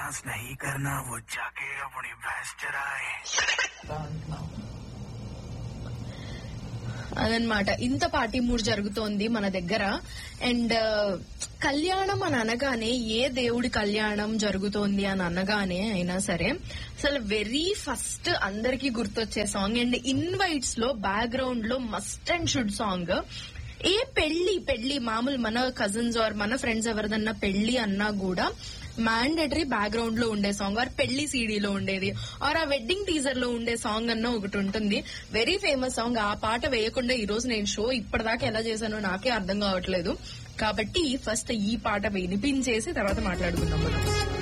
dance नहीं करना वो जाके अपनी भैंस चराए అదనమాట ఇంత పార్టీ మూడ్ జరుగుతోంది మన దగ్గర అండ్ కళ్యాణం అని అనగానే ఏ దేవుడి కళ్యాణం జరుగుతోంది అని అనగానే అయినా సరే అసలు వెరీ ఫస్ట్ అందరికి గుర్తొచ్చే సాంగ్ అండ్ ఇన్వైట్స్ లో బ్యాక్గ్రౌండ్ లో మస్ట్ అండ్ షుడ్ సాంగ్ ఏ పెళ్లి పెళ్లి మామూలు మన కజిన్స్ ఆర్ మన ఫ్రెండ్స్ ఎవరిదన్నా పెళ్లి అన్నా కూడా మ్యాండేటరీ బ్యాక్గ్రౌండ్ లో ఉండే సాంగ్ ఆర్ పెళ్లి సీడీలో ఉండేది ఆర్ ఆ వెడ్డింగ్ టీజర్ లో ఉండే సాంగ్ అన్న ఒకటి ఉంటుంది వెరీ ఫేమస్ సాంగ్ ఆ పాట వేయకుండా ఈ రోజు నేను షో ఇప్పటిదాకా ఎలా చేశానో నాకే అర్థం కావట్లేదు కాబట్టి ఫస్ట్ ఈ పాట వినిపించేసి తర్వాత మాట్లాడుకుందాం మనం